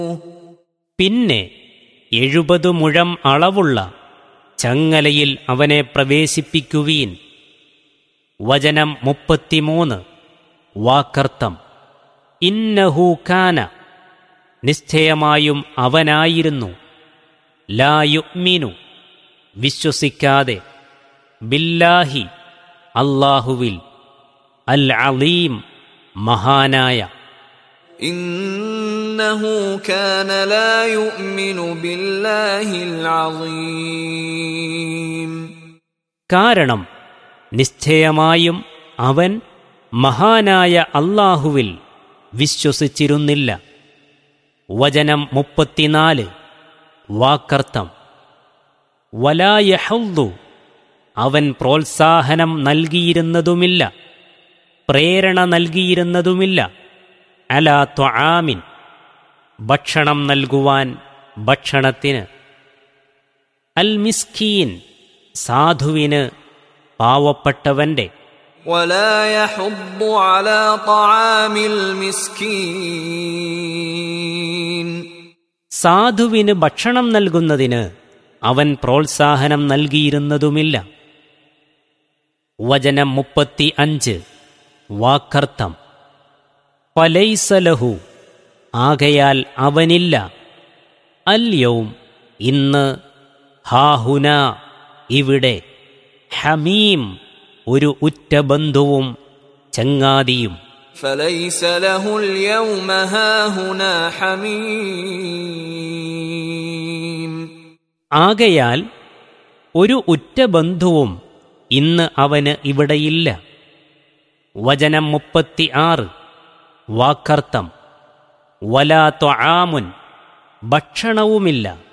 പിന്നെ എഴുപത് മുഴം അളവുള്ള ചങ്ങലയിൽ അവനെ പ്രവേശിപ്പിക്കുവീൻ വചനം മുപ്പത്തിമൂന്ന് വാക്കർത്ഥം ഇന്നഹൂക്കാന നിശ്ചയമായും അവനായിരുന്നു ലായുഗ്മിനു വിശ്വസിക്കാതെ ബില്ലാഹി അല്ലാഹുവിൽ അൽ അലീം മഹാനായ إنه كان لا يؤمن بالله العظيم കാരണം നിശ്ചയമായും അവൻ മഹാനായ അല്ലാഹുവിൽ വിശ്വസിച്ചിരുന്നില്ല വചനം മുപ്പത്തിനാല് വാക്കർത്ഥം വലായഹുദു അവൻ പ്രോത്സാഹനം നൽകിയിരുന്നതുമില്ല പ്രേരണ നൽകിയിരുന്നതുമില്ല അലാ ത്വആമിൻ ഭക്ഷണം നൽകുവാൻ ഭക്ഷണത്തിന് അൽ മിസ്കീൻ സാധുവിന് പാവപ്പെട്ടവന്റെ ولا يحض على طعام المسكين സാധുവിന് ഭക്ഷണം നൽകുന്നതിന് അവൻ പ്രോത്സാഹനം നൽകിയിരുന്നതുമില്ല വചനം മുപ്പത്തി അഞ്ച് വാക്കർത്ഥം പലൈസലഹു ആകയാൽ അവനില്ല അല്യവും ഇന്ന് ഹാഹുന ഇവിടെ ഹമീം ഒരു ഉറ്റ ബന്ധുവും ചങ്ങാതിയും فليس له اليوم هاهنا حميم ആകയാൽ ഒരു ഉറ്റ ബന്ധുവും ഇന്ന് അവന് ഇവിടെയില്ല വചനം മുപ്പത്തി ആറ് വാക്കർത്ഥം വലാ ത്വആമുൻ ഭക്ഷണവുമില്ല